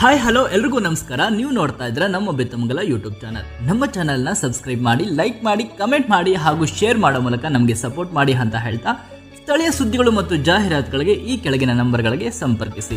hi hello ಎಲ್ರಿಗೂ ನಮಸ್ಕಾರ ನೀವು ನೋಡ್ತಾ ಇದ್ರೆ ನಮ್ಮ ಬೆತ್ತಮಂಗಲ ಯೂಟ್ಯೂಬ್ ಚಾನಲ್ ನಮ್ಮ ಚಾನಲ್ನ ಸಬ್ಸ್ಕ್ರೈಬ್ ಮಾಡಿ ಲೈಕ್ ಮಾಡಿ ಕಮೆಂಟ್ ಮಾಡಿ ಹಾಗೂ ಶೇರ್ ಮಾಡೋ ಮೂಲಕ ನಮಗೆ ಸಪೋರ್ಟ್ ಮಾಡಿ ಅಂತ ಹೇಳ್ತಾ ಸ್ಥಳೀಯ ಸುದ್ದಿಗಳು ಮತ್ತು ಜಾಹೀರಾತುಗಳಿಗೆ ಈ ಕೆಳಗಿನ ನಂಬರ್ಗಳಿಗೆ ಸಂಪರ್ಕಿಸಿ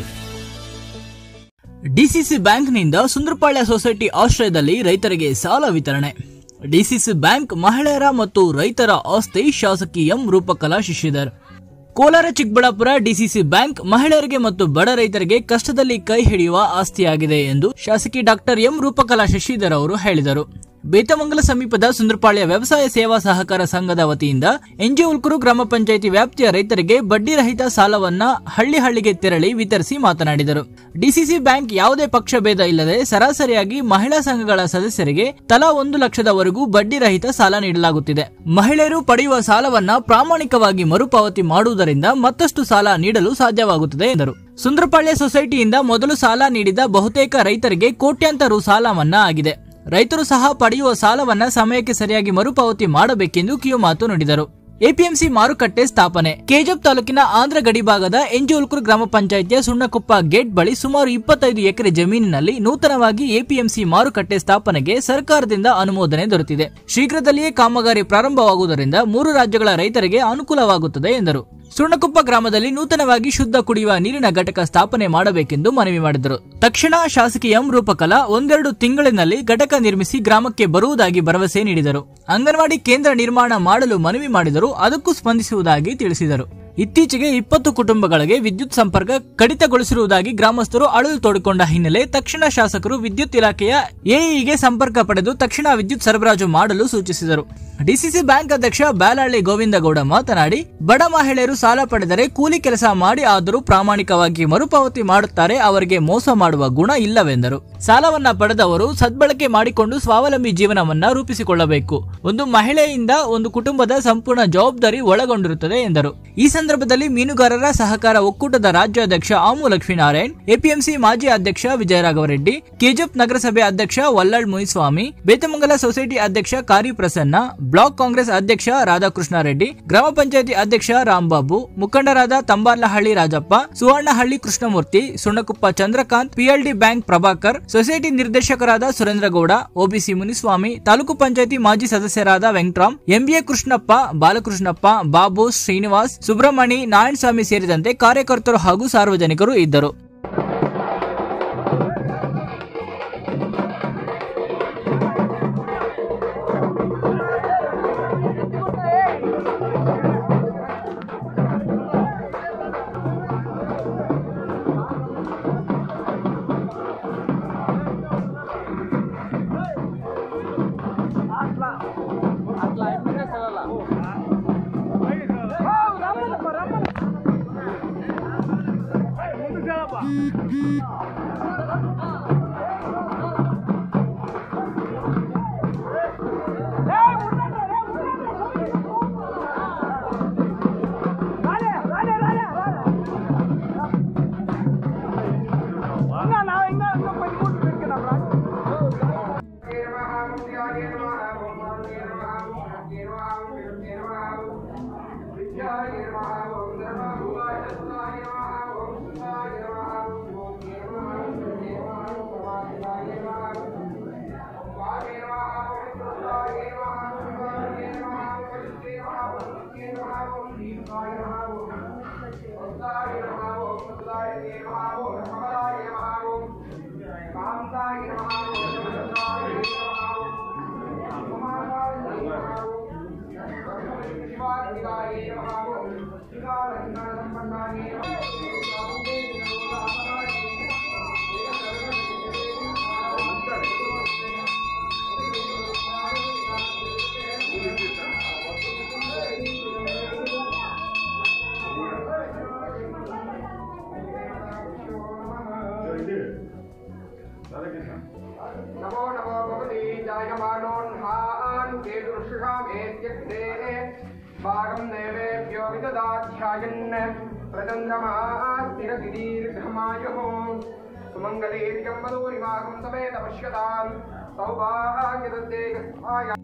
ಡಿಸಿಸಿ ಬ್ಯಾಂಕ್ನಿಂದ ಸುಂದರಪಾಳ್ಯ ಸೊಸೈಟಿ ಆಶ್ರಯದಲ್ಲಿ ರೈತರಿಗೆ ಸಾಲ ವಿತರಣೆ ಡಿಸಿಸಿ ಬ್ಯಾಂಕ್ ಮಹಿಳೆಯರ ಮತ್ತು ರೈತರ ಆಸ್ತಿ ಶಾಸಕಿ M Roopakala Shashidhar Kolar Chikkaballapur DCC bank ಮಹಿಳೆಯರಿಗೆ ಮತ್ತು ಬಡ ರೈತರಿಗೆ ಕಷ್ಟದಲ್ಲಿ ಕೈ ಹಿಡಿಯುವ ಆಸ್ತಿಯಾಗಿದೆ ಎಂದು ಶಾಸಕಿ ಡಾಕ್ಟರ್ ಎಂ ರೂಪಕಲಾ ಶಶಿಧರ್ ಅವರು ಹೇಳಿದರು ಬೇತಮಂಗಲ ಸಮೀಪದ ಸುಂದರಪಾಳ್ಯ ವ್ಯವಸಾಯ ಸೇವಾ ಸಹಕಾರ ಸಂಘದ ವತಿಯಿಂದ ಎನ್ಜಿ ಉಲ್ಕೂರು ಗ್ರಾಮ ಪಂಚಾಯಿತಿ ವ್ಯಾಪ್ತಿಯ ರೈತರಿಗೆ ಬಡ್ಡಿ ರಹಿತ ಸಾಲವನ್ನ ಹಳ್ಳಿ ಹಳ್ಳಿಗೆ ತೆರಳಿ ವಿತರಿಸಿ ಮಾತನಾಡಿದರು ಡಿಸಿಸಿ ಬ್ಯಾಂಕ್ ಯಾವುದೇ ಪಕ್ಷ ಭೇದ ಇಲ್ಲದೆ ಸರಾಸರಿಯಾಗಿ ಮಹಿಳಾ ಸಂಘಗಳ ಸದಸ್ಯರಿಗೆ ತಲಾ ಒಂದು ಲಕ್ಷದವರೆಗೂ ಬಡ್ಡಿ ರಹಿತ ಸಾಲ ನೀಡಲಾಗುತ್ತಿದೆ ಮಹಿಳೆಯರು ಪಡೆಯುವ ಸಾಲವನ್ನ ಪ್ರಾಮಾಣಿಕವಾಗಿ ಮರುಪಾವತಿ ಮಾಡುವುದರಿಂದ ಮತ್ತಷ್ಟು ಸಾಲ ನೀಡಲು ಸಾಧ್ಯವಾಗುತ್ತದೆ ಎಂದರು ಸುಂದರಪಾಳ್ಯ ಸೊಸೈಟಿಯಿಂದ ಮೊದಲು ಸಾಲ ನೀಡಿದ ಬಹುತೇಕ ರೈತರಿಗೆ ಕೋಟ್ಯಾಂತರ ರು ಸಾಲ ಮನ್ನಾ ಆಗಿದೆ ರೈತರು ಸಹ ಪಡೆಯುವ ಸಾಲವನ್ನ ಸಮಯಕ್ಕೆ ಸರಿಯಾಗಿ ಮರುಪಾವತಿ ಮಾಡಬೇಕೆಂದು ಕಿವಿಮಾತು ನುಡಿದರು ಎಪಿಎಂಸಿ ಮಾರುಕಟ್ಟೆ ಸ್ಥಾಪನೆ ಕೆಜಪ್ ತಾಲೂಕಿನ ಆಂಧ್ರ ಗಡಿ ಭಾಗದ ಎಂಜೋಲ್ಕೂರು ಗ್ರಾಮ ಪಂಚಾಯಿತಿಯ ಸುಣ್ಣಕೊಪ್ಪ ಗೇಟ್ ಬಳಿ ಸುಮಾರು ಇಪ್ಪತ್ತೈದು ಎಕರೆ ಜಮೀನಿನಲ್ಲಿ ನೂತನವಾಗಿ ಎಪಿಎಂಸಿ ಮಾರುಕಟ್ಟೆ ಸ್ಥಾಪನೆಗೆ ಸರ್ಕಾರದಿಂದ ಅನುಮೋದನೆ ದೊರೆತಿದೆ ಶೀಘ್ರದಲ್ಲಿಯೇ ಕಾಮಗಾರಿ ಪ್ರಾರಂಭವಾಗುವುದರಿಂದ ಮೂರು ರಾಜ್ಯಗಳ ರೈತರಿಗೆ ಅನುಕೂಲವಾಗುತ್ತದೆ ಎಂದರು ಸುಣ್ಣಕೊಪ್ಪ ಗ್ರಾಮದಲ್ಲಿ ನೂತನವಾಗಿ ಶುದ್ಧ ಕುಡಿಯುವ ನೀರಿನ ಘಟಕ ಸ್ಥಾಪನೆ ಮಾಡಬೇಕೆಂದು ಮನವಿ ಮಾಡಿದರು ತಕ್ಷಣ ಶಾಸಕಿ ಎಂ ರೂಪಕಲಾ ಒಂದೆರಡು ತಿಂಗಳಿನಲ್ಲಿ ಘಟಕ ನಿರ್ಮಿಸಿ ಗ್ರಾಮಕ್ಕೆ ಬರುವುದಾಗಿ ಭರವಸೆ ನೀಡಿದರು ಅಂಗನವಾಡಿ ಕೇಂದ್ರ ನಿರ್ಮಾಣ ಮಾಡಲು ಮನವಿ ಮಾಡಿದರು ಅದಕ್ಕೂ ಸ್ಪಂದಿಸುವುದಾಗಿ ತಿಳಿಸಿದರು ಇತ್ತೀಚೆಗೆ ಇಪ್ಪತ್ತು ಕುಟುಂಬಗಳಿಗೆ ವಿದ್ಯುತ್ ಸಂಪರ್ಕ ಕಡಿತಗೊಳಿಸಿರುವುದಾಗಿ ಗ್ರಾಮಸ್ಥರು ಅಳಲು ತೋಡಿಕೊಂಡ ಹಿನ್ನೆಲೆ ತಕ್ಷಣ ಶಾಸಕರು ವಿದ್ಯುತ್ ಇಲಾಖೆಯ ಎಇಗೆ ಸಂಪರ್ಕ ಪಡೆದು ತಕ್ಷಣ ವಿದ್ಯುತ್ ಸರಬರಾಜು ಮಾಡಲು ಸೂಚಿಸಿದರು ಡಿಸಿಸಿ ಬ್ಯಾಂಕ್ ಅಧ್ಯಕ್ಷ ಬ್ಯಾಲಹಳ್ಳಿ ಗೋವಿಂದಗೌಡ ಮಾತನಾಡಿ ಬಡ ಮಹಿಳೆಯರು ಸಾಲ ಪಡೆದರೆ ಕೂಲಿ ಕೆಲಸ ಮಾಡಿ ಆದರೂ ಪ್ರಾಮಾಣಿಕವಾಗಿ ಮರುಪಾವತಿ ಮಾಡುತ್ತಾರೆ ಅವರಿಗೆ ಮೋಸ ಮಾಡುವ ಗುಣ ಇಲ್ಲವೆಂದರು ಸಾಲವನ್ನ ಪಡೆದವರು ಸದ್ಬಳಕೆ ಮಾಡಿಕೊಂಡು ಸ್ವಾವಲಂಬಿ ಜೀವನವನ್ನ ರೂಪಿಸಿಕೊಳ್ಳಬೇಕು ಒಂದು ಮಹಿಳೆಯಿಂದ ಒಂದು ಕುಟುಂಬದ ಸಂಪೂರ್ಣ ಜವಾಬ್ದಾರಿ ಒಳಗೊಂಡಿರುತ್ತದೆ ಎಂದರು ಈ ಸಂದರ್ಭದಲ್ಲಿ ಮೀನುಗಾರರ ಸಹಕಾರ ಒಕ್ಕೂಟದ ರಾಜ್ಯಾಧ್ಯಕ್ಷ ಆಮು ಲಕ್ಷ್ಮೀನಾರಾಯಣ್ ಎಪಿಎಂಸಿ ಮಾಜಿ ಅಧ್ಯಕ್ಷ ವಿಜಯರಾಘವರೆಡ್ಡಿ ಕೆಜಪ್ ನಗರಸಭೆ ಅಧ್ಯಕ್ಷ ವಲ್ಲಳ್ ಮುನಿಸ್ವಾಮಿ ಬೇತಮಂಗಲ ಸೊಸೈಟಿ ಅಧ್ಯಕ್ಷ ಕಾರಿ ಪ್ರಸನ್ನ ಬ್ಲಾಕ್ ಕಾಂಗ್ರೆಸ್ ಅಧ್ಯಕ್ಷ ರಾಧಾಕೃಷ್ಣ ರೆಡ್ಡಿ ಗ್ರಾಮ ಪಂಚಾಯತಿ ಅಧ್ಯಕ್ಷ ರಾಂಬಾಬು ಮುಖಂಡರಾದ Tambarlahalli Rajappa Suvarnahalli Krishnamurthy Sunnakuppa Chandrakant PLD bank Prabhakar society ನಿರ್ದೇಶಕರಾದ ಸುರೇಂದ್ರಗೌಡ ಒಬಿಸಿ ಮುನಿಸ್ವಾಮಿ ತಾಲೂಕು ಪಂಚಾಯತಿ ಮಾಜಿ ಸದಸ್ಯರಾದ ವೆಂಕಟ್ರಾಮ್ ಎಂಬಿಎ ಕೃಷ್ಣಪ್ಪ ಬಾಲಕೃಷ್ಣಪ್ಪ ಬಾಬು ಶ್ರೀನಿವಾಸ್ ಸುಬ್ರಹ್ಮಣಿ ನಾರಾಯಣಸ್ವಾಮಿ ಸೇರಿದಂತೆ ಕಾರ್ಯಕರ್ತರು ಹಾಗೂ ಸಾರ್ವಜನಿಕರು ಇದ್ದರು नमो नमो भगवती जायमानोन्हान् केतुर्षुषामेत्यग्रे भागं देवेभ्यो विददाध्यायन् प्रचन्द्रमास्तिरति दीर्घमायुः सुमङ्गलीर्यं वदूरिमागं समेत पश्यताम् सौभाग्यदद्देहाय